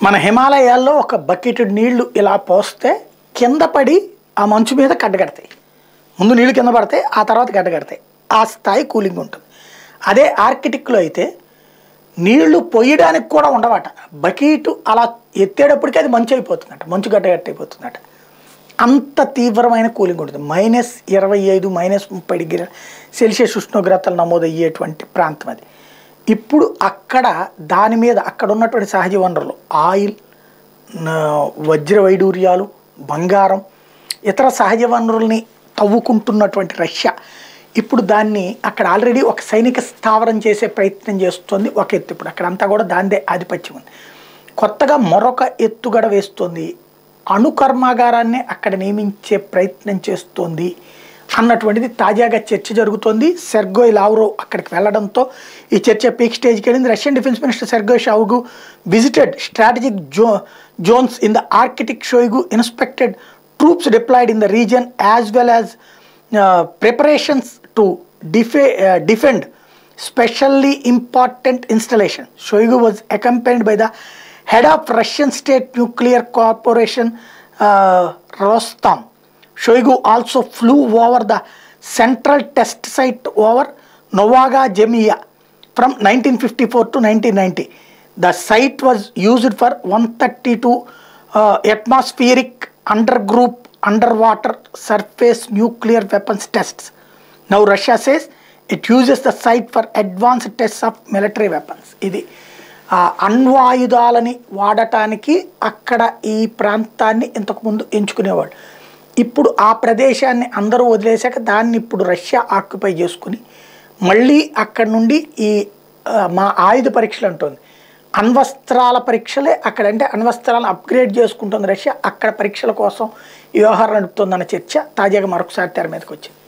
మన హిమాలయాల్లో ఒక బకెట్ నీళ్లు ఇలా పోస్తే కింద పడి ఆ మంచు మీద కట్టగడతాయి ముందు నీళ్లు కింద పడతాయి ఆ తర్వాత కట్టగడతాయి ఆ స్థాయి కూలింగ్ ఉంటుంది అదే ఆర్కిటిక్లో అయితే నీళ్లు పొయ్యడానికి కూడా ఉండవట బకెట్ అలా ఎత్తేటప్పటికి అది మంచు అయిపోతుందట మంచు గడ్డగట్ట అయిపోతుందట అంత తీవ్రమైన కూలింగ్ ఉంటుంది మైనస్ ఇరవై ఐదు మైనస్ ముప్పై డిగ్రీ సెల్సియస్ ఉష్ణోగ్రతలు నమోదయ్యేటువంటి ప్రాంతం అది ఇప్పుడు అక్కడ దాని మీద అక్కడ ఉన్నటువంటి సహజ వనరులు ఆయిల్ న- వజ్ర వైడూర్యాలు బంగారం ఇతర సహజ వనరుల్ని తవ్వుకుంటున్నటువంటి రష్యా ఇప్పుడు దాన్ని అక్కడ ఆల్రెడీ ఒక సైనిక స్థావరం చేసే ప్రయత్నం చేస్తుంది ఒక ఎత్తు ఇప్పుడు అక్కడంతా కూడా దాందే ఆధిపత్యం ఉంది కొత్తగా మరొక ఎత్తుగడ వేస్తుంది అణు కర్మాగారాన్ని అక్కడ నియమించే ప్రయత్నం చేస్తోంది అన్నటువంటిది తాజాగా చర్చ జరుగుతోంది సెర్గోయ్ లావ్రో అక్కడికి వెళ్ళడంతో ఈ చర్చ పీక్ స్టేజ్కి వెళ్ళింది Russian defence minister Sergei Shoigu visited strategic zo zones in the Arctic Shoigu inspected troops deployed in the region as well as preparations to defe defend specially important installation. Shoigu was accompanied by the head of Russian State Nuclear Corporation, uh, Rostam. Shoigu also flew over the central test site over Novaga Zemlya from 1954 to 1990. The site was used for 132 uh, atmospheric undergroup underwater surface nuclear weapons tests. Now Russia says it uses the site for advanced tests of military weapons. ఇది ఆ, అణ్వాయుధాలని వాడటానికి అక్కడ ఈ ప్రాంతాన్ని ఇంతకుముందు ఎంచుకునేవాడు ఇప్పుడు ఆ ప్రదేశాన్ని అందరూ వదిలేశాక దాన్ని ఇప్పుడు రష్యా ఆక్యుపై చేసుకుని మళ్ళీ అక్కడ నుండి ఈ ఆ, మా ఆయుధ పరీక్షలు అంటుంది అణ్వస్త్రాల పరీక్షలే అక్కడ అంటే అణ్వస్త్రాలను అప్గ్రేడ్ చేసుకుంటుంది రష్యా అక్కడ పరీక్షల కోసం ఈ వ్యవహారం నడుపుతుందన్న చర్చ తాజాగా మరొకసారి తెర మీదకి వచ్చింది